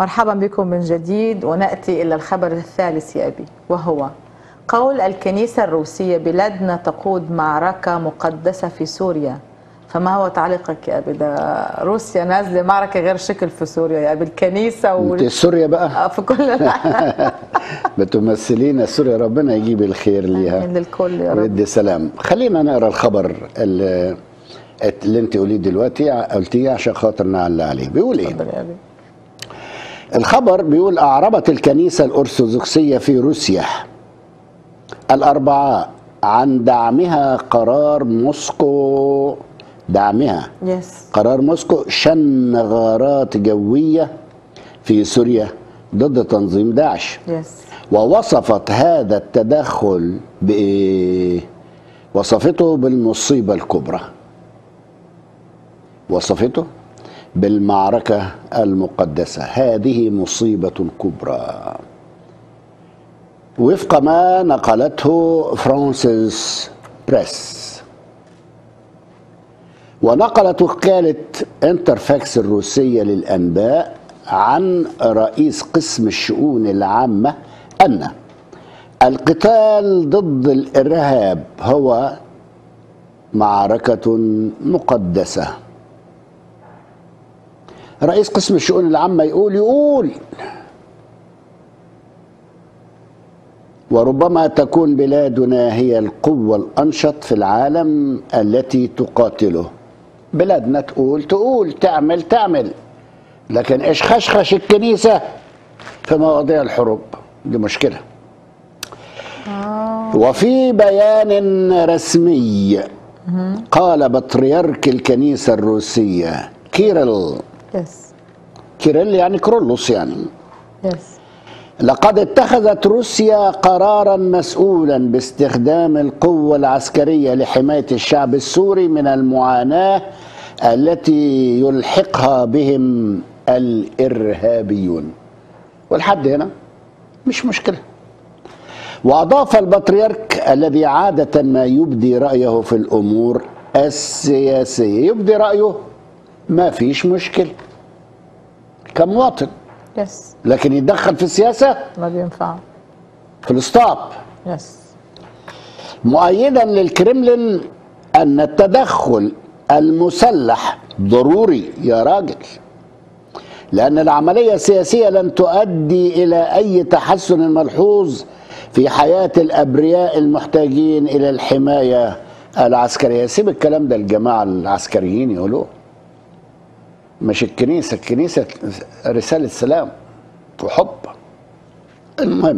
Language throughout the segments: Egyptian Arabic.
مرحبا بكم من جديد ونأتي إلى الخبر الثالث يا أبي وهو قول الكنيسة الروسية بلادنا تقود معركة مقدسة في سوريا فما هو تعليقك يا أبي ده روسيا نازلة معركة غير شكل في سوريا يا أبي الكنيسة و... انت سوريا بقى آه، في كل بتمثلين سوريا ربنا يجيب الخير ليها من الكل يا رب ويدي سلام خلينا نقرا الخبر اللي, اللي انت قوليه دلوقتي قلتيه عشان خاطر نعلق عليه بيقول ايه اتفضل يا أبي الخبر بيقول أعربت الكنيسة الأرثوذكسية في روسيا الأربعاء عن دعمها قرار موسكو دعمها يس قرار موسكو شن غارات جوية في سوريا ضد تنظيم داعش يس ووصفت هذا التدخل بإيه؟ وصفته بالمصيبة الكبرى وصفته بالمعركة المقدسة هذه مصيبة كبرى وفق ما نقلته فرانسيس بريس ونقلت وكالة انترفاكس الروسية للأنباء عن رئيس قسم الشؤون العامة أن القتال ضد الإرهاب هو معركة مقدسة رئيس قسم الشؤون العامة يقول يقول وربما تكون بلادنا هي القوة الأنشط في العالم التي تقاتله بلادنا تقول تقول تعمل تعمل لكن ايش خشخش الكنيسة في مواضيع الحروب دي مشكلة وفي بيان رسمي قال بطريرك الكنيسة الروسية كيرل يس كيرل يعني كرولوس يعني يس لقد اتخذت روسيا قرارا مسؤولا باستخدام القوة العسكرية لحماية الشعب السوري من المعاناة التي يلحقها بهم الإرهابيون والحد هنا مش مشكلة وأضاف البطريرك الذي عادة ما يبدي رأيه في الأمور السياسية يبدي رأيه ما فيش مشكلة كمواطن يس لكن يتدخل في السياسة ما بينفع في الستوب يس مؤيدا للكرملين أن التدخل المسلح ضروري يا راجل لأن العملية السياسية لن تؤدي إلى أي تحسن ملحوظ في حياة الأبرياء المحتاجين إلى الحماية العسكرية سيب الكلام ده الجماعة العسكريين يقولوه مش الكنيسة الكنيسة رسالة سلام وحب المهم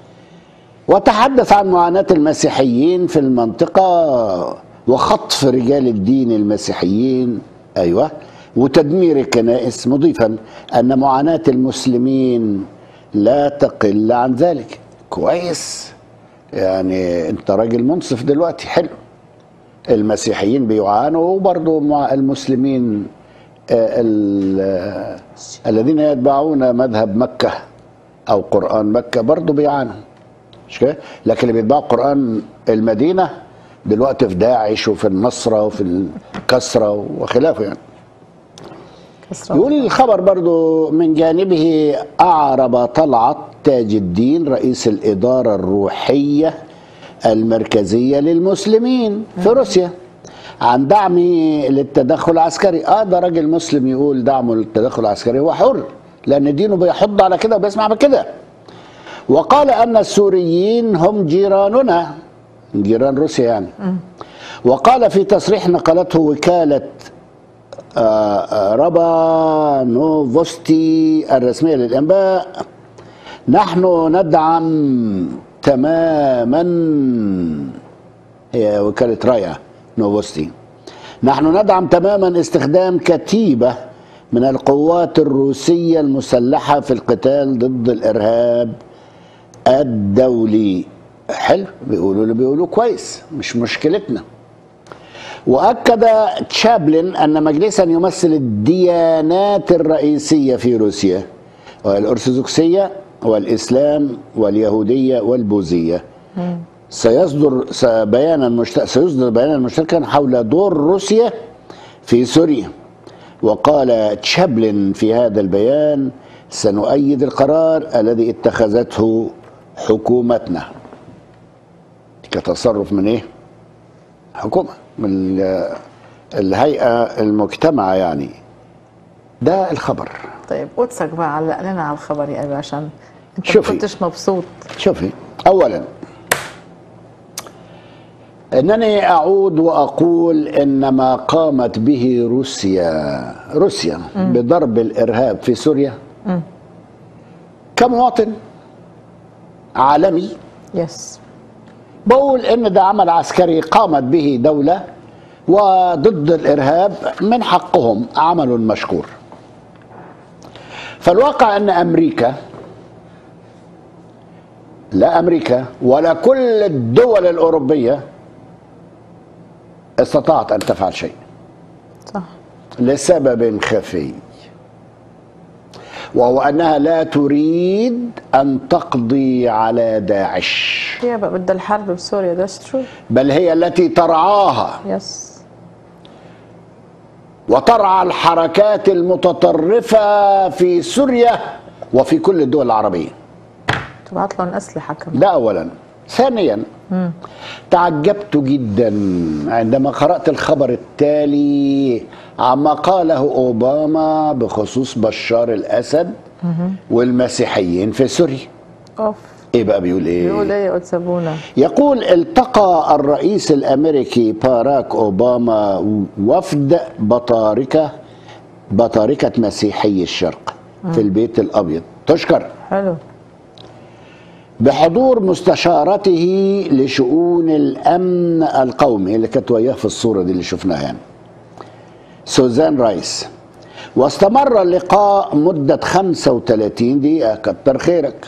وتحدث عن معاناة المسيحيين في المنطقة وخطف رجال الدين المسيحيين أيوة وتدمير الكنائس مضيفا أن معاناة المسلمين لا تقل عن ذلك كويس يعني أنت راجل منصف دلوقتي حلو المسيحيين بيعانوا وبرضه مع المسلمين آه، ال- آه، الذين يتبعون مذهب مكة أو قرآن مكة برضه بيعانوا مش كده؟ لكن اللي بيتبعوا قرآن المدينة دلوقتي في داعش وفي النصرة وفي الكسرة وخلافه يعني كسرة يقول الخبر برضو من جانبه أعرب طلعت تاج الدين رئيس الإدارة الروحية المركزية للمسلمين في روسيا عن دعمه للتدخل العسكري اه ده راجل مسلم يقول دعمه للتدخل العسكري هو حر لأن دينه بيحض على كده وبيسمع بكده وقال أن السوريين هم جيراننا جيران روسيا يعني وقال في تصريح نقلته وكالة آه، آه، ربا نوفوستي الرسمية للأنباء نحن ندعم تماما هي وكالة رايا نوفوستي نحن ندعم تماما استخدام كتيبة من القوات الروسية المسلحة في القتال ضد الإرهاب الدولي حلو بيقولوا اللي بيقولوه كويس مش مشكلتنا واكد تشابلن ان مجلسا يمثل الديانات الرئيسيه في روسيا والارثوذكسيه والاسلام واليهوديه والبوذيه سيصدر س- بيانا مشت... سيصدر بيانا مشتركا حول دور روسيا في سوريا وقال تشابلن في هذا البيان سنؤيد القرار الذي اتخذته حكومتنا كتصرف من ايه حكومة من ال- الهيئة المجتمعة يعني ده الخبر طيب قدسك بقى علق لنا على الخبر يا ابي عشان انت ما شوفي. كنتش مبسوط شوفي اولا انني اعود واقول ان ما قامت به روسيا روسيا بضرب الارهاب في سوريا كمواطن عالمي يس بقول ان ده عمل عسكري قامت به دوله وضد الارهاب من حقهم عمل مشكور فالواقع ان امريكا لا امريكا ولا كل الدول الاوروبيه استطاعت ان تفعل شيء صح لسبب خفي وهو انها لا تريد ان تقضي على داعش هي بقى بدها الحرب بسوريا ذاتس ترو بل هي التي ترعاها يس وترعى الحركات المتطرفة في سوريا وفي كل الدول العربية تبعت لهم اسلحه كمان ده أولا ثانيا تعجبت جدا عندما قرأت الخبر التالي عما قاله أوباما بخصوص بشار الأسد والمسيحيين في سوريا اوف ايه بقى بيقول ايه بيقول ايه يا قدس ابونا يقول التقى الرئيس الامريكي باراك اوباما وفد بطاركه بطاركه مسيحي الشرق في البيت الابيض تشكر حلو بحضور مستشارته لشؤون الامن القومي اللي كانت وياه في الصوره دي اللي شفناها يعني سوزان رايس واستمر اللقاء مدة 35 دقيقة كتر خيرك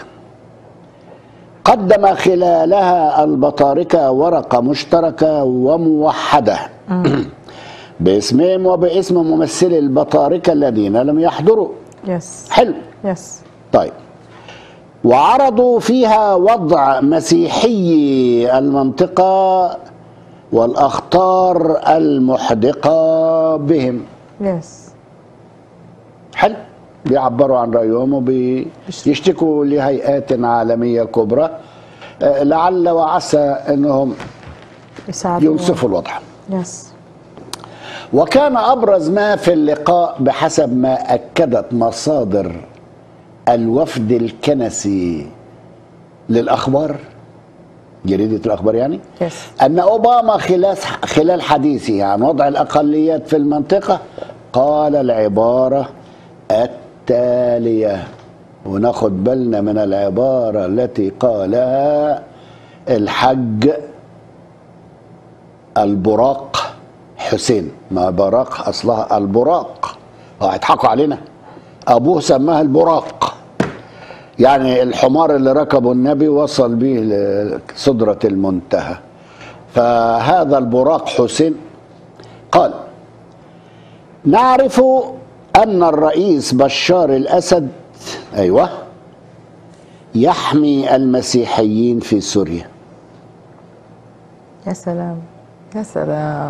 قدم خلالها البطاركة ورقة مشتركة وموحدة باسمهم وباسم ممثلي البطاركة الذين لم يحضروا يس حلو يس طيب وعرضوا فيها وضع مسيحي المنطقة والأخطار المحدقة بهم يس حلو بيعبروا عن رأيهم وبيشتكوا لهيئات عالمية كبرى آه، لعل وعسى أنهم يساعدوا ينصفوا الوضع يس وكان أبرز ما في اللقاء بحسب ما أكدت مصادر الوفد الكنسي للأخبار جريدة الأخبار يعني يس أن أوباما خلال خلال حديثه عن وضع الأقليات في المنطقة قال العبارة التالية وناخد بالنا من العبارة التي قالها الحج البراق حسين ما براق أصلها البراق اه هيضحكوا علينا أبوه سماها البراق يعني الحمار اللي ركبه النبي وصل به لسدرة المنتهى فهذا البراق حسين قال نعرف أن الرئيس بشار الأسد أيوة يحمي المسيحيين في سوريا يا سلام يا سلام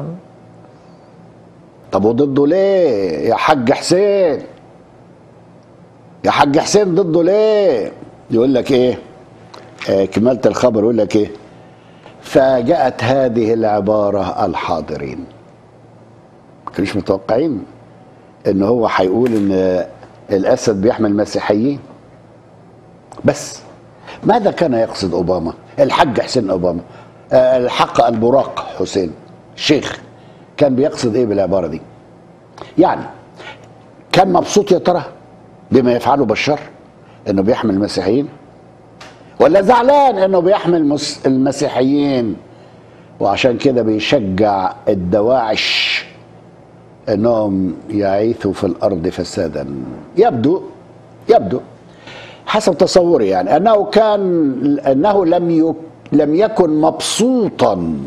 طب وضده ليه يا حاج حسين يا حاج حسين ضده ليه يقول لك ايه آه كمالة الخبر يقول لك ايه فاجأت هذه العبارة الحاضرين ما كانوش متوقعين ان هو هيقول ان الاسد بيحمي المسيحيين بس ماذا كان يقصد اوباما الحاج حسين اوباما آه الحق البراق حسين شيخ كان بيقصد ايه بالعباره دي يعني كان مبسوط يا ترى بما يفعله بشار انه بيحمي المسيحيين ولا زعلان انه بيحمي المس- المسيحيين وعشان كده بيشجع الدواعش انهم يعيثوا في الارض فسادا يبدو يبدو حسب تصوري يعني انه كان انه لم يك لم يكن مبسوطا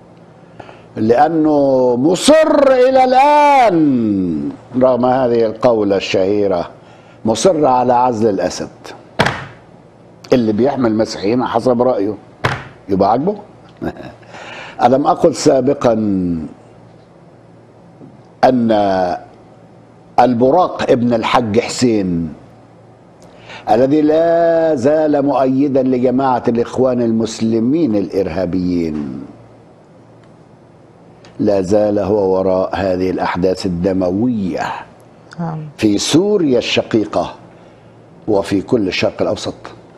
لانه مصر الى الان رغم هذه القوله الشهيره مصر على عزل الاسد اللي بيحمي المسيحيين حسب رايه يبقى عاجبه الم اقل سابقا ان البراق ابن الحج حسين الذي لا زال مؤيدا لجماعة الإخوان المسلمين الإرهابيين لا زال هو وراء هذه الأحداث الدموية نعم في سوريا الشقيقة وفي كل الشرق الأوسط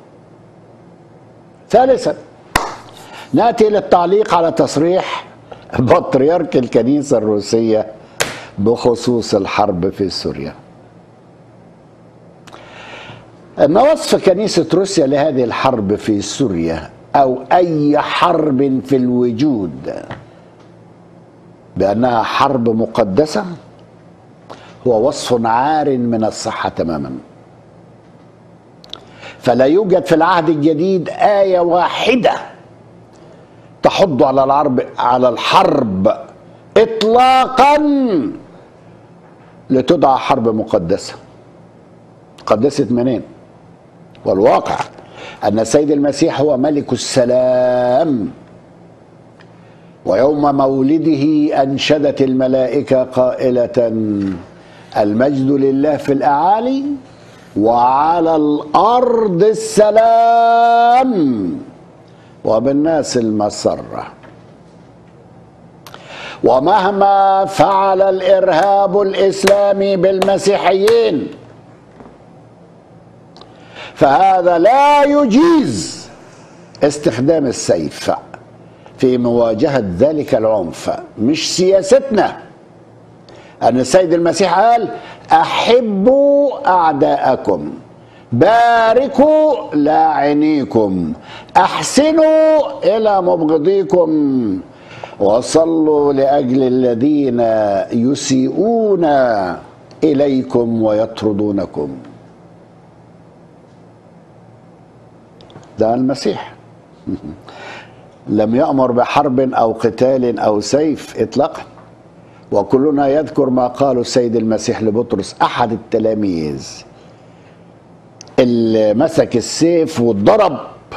ثالثا ناتي للتعليق على تصريح بطريرك الكنيسة الروسية بخصوص الحرب في سوريا ما وصف كنيسة روسيا لهذه الحرب في سوريا أو أي حرب في الوجود بأنها حرب مقدسة هو وصف عار من الصحة تماما فلا يوجد في العهد الجديد آية واحدة تحض على العرب على الحرب إطلاقا لتدعى حرب مقدسة قدست منين والواقع أن السيد المسيح هو ملك السلام ويوم مولده أنشدت الملائكة قائلة المجد لله في الأعالي وعلى الأرض السلام وبالناس المسرة ومهما فعل الإرهاب الإسلامي بالمسيحيين فهذا لا يجيز استخدام السيف في مواجهة ذلك العنف مش سياستنا أن السيد المسيح قال أحبوا أعداءكم باركوا لاعنيكم أحسنوا إلى مبغضيكم وصلوا لأجل الذين يسيئون إليكم ويطردونكم ده المسيح لم يأمر بحرب أو قتال أو سيف إطلاقا وكلنا يذكر ما قاله السيد المسيح لبطرس أحد التلاميذ اللي مسك السيف واتضرب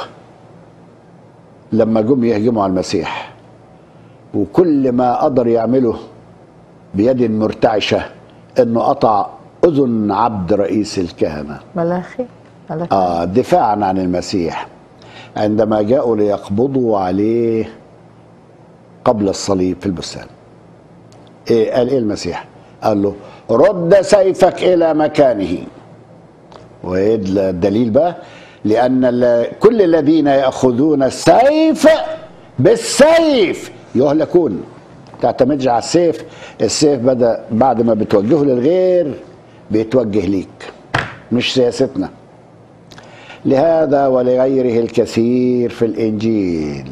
لما جم يهجموا على المسيح وكل ما قدر يعمله بيد مرتعشة انه قطع اذن عبد رئيس الكهنه ملاخي ملاخي آه دفاعا عن المسيح عندما جاءوا ليقبضوا عليه قبل الصليب في البستان إيه قال ايه المسيح قال له رد سيفك الى مكانه وايه الدليل بقى لان ال- كل الذين ياخذون السيف بالسيف يهلكون تعتمدش على السيف السيف بدا بعد ما بتوجهه للغير بيتوجه ليك مش سياستنا لهذا ولغيره الكثير في الانجيل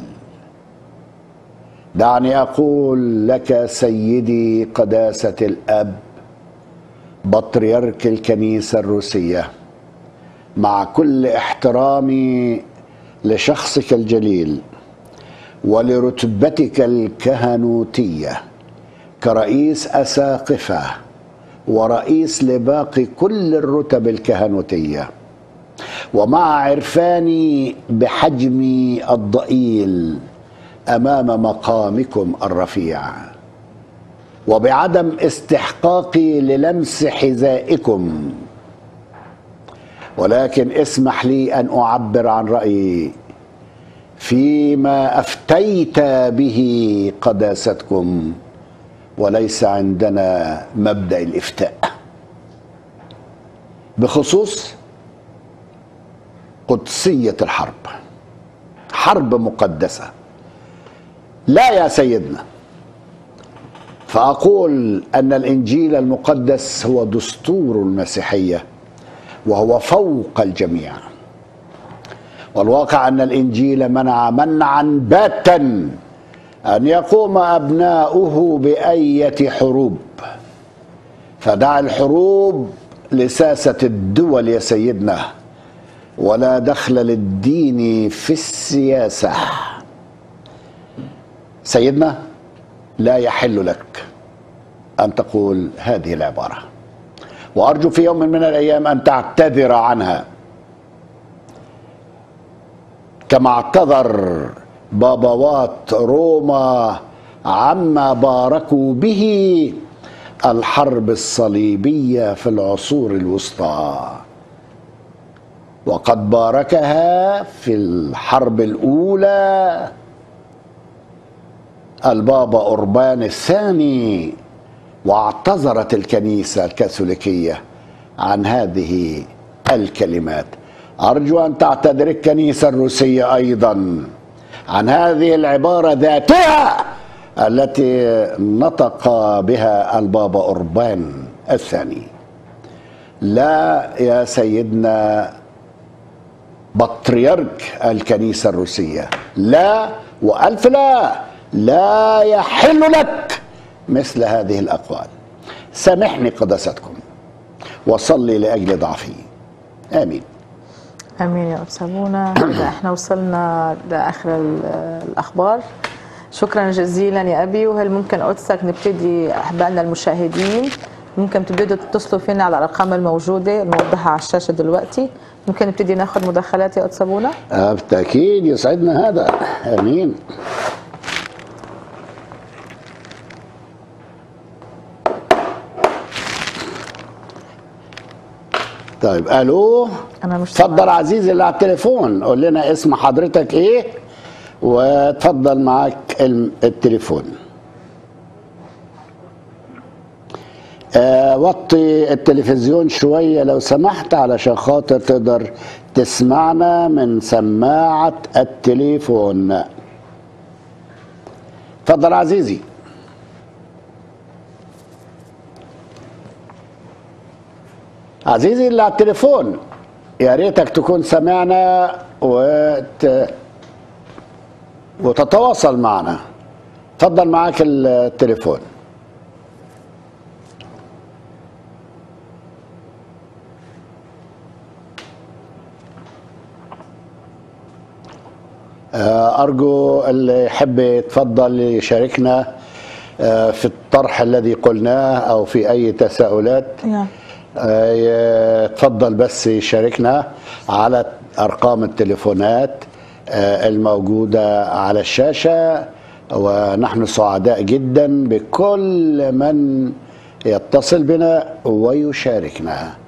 دعني اقول لك سيدي قداسه الاب بطريرك الكنيسه الروسيه مع كل احترامي لشخصك الجليل ولرتبتك الكهنوتيه كرئيس اساقفه ورئيس لباقي كل الرتب الكهنوتيه ومع عرفاني بحجمي الضئيل امام مقامكم الرفيع وبعدم استحقاقي للمس حذائكم ولكن اسمح لي ان اعبر عن رايي فيما افتيت به قداستكم وليس عندنا مبدا الافتاء بخصوص قدسيه الحرب حرب مقدسه لا يا سيدنا فاقول ان الانجيل المقدس هو دستور المسيحيه وهو فوق الجميع والواقع ان الانجيل منع منعا باتا ان يقوم ابناؤه بايه حروب فدع الحروب لساسه الدول يا سيدنا ولا دخل للدين في السياسه سيدنا لا يحل لك ان تقول هذه العباره وارجو في يوم من الايام ان تعتذر عنها كما اعتذر بابوات روما عما باركوا به الحرب الصليبيه في العصور الوسطى وقد باركها في الحرب الأولى البابا أوربان الثاني واعتذرت الكنيسة الكاثوليكية عن هذه الكلمات أرجو أن تعتذر الكنيسة الروسية أيضا عن هذه العبارة ذاتها التي نطق بها البابا أوربان الثاني لا يا سيدنا بطريرك الكنيسة الروسية لا وألف لا لا يحل لك مثل هذه الأقوال سامحني قداستكم وصلي لأجل ضعفي آمين امين يا ابسمونا كده احنا وصلنا لاخر ال- الاخبار شكرا جزيلا يا ابي وهل ممكن قدسك نبتدي احبائنا المشاهدين ممكن تبتدوا تتصلوا فينا على الارقام الموجوده الموضحه على الشاشه دلوقتي ممكن نبتدي ناخذ مداخلات يا قدس ابونا آه، بالتأكيد يسعدنا هذا آمين طيب الو انا مش اتفضل سامعة. عزيزي اللي على التليفون قول لنا اسم حضرتك ايه وتفضل معاك الم- التليفون آه وطي التلفزيون شوية لو سمحت علشان خاطر تقدر تسمعنا من سماعة التليفون اتفضل عزيزي عزيزي اللي على التليفون يا ريتك تكون سمعنا وت... وتتواصل معنا اتفضل معاك التليفون آه، أرجو اللي يحب يتفضل يشاركنا آه، في الطرح الذي قلناه أو في أي تساؤلات يا. آه، يتفضل بس يشاركنا على أرقام التليفونات آه، الموجودة على الشاشة ونحن سعداء جدا بكل من يتصل بنا ويشاركنا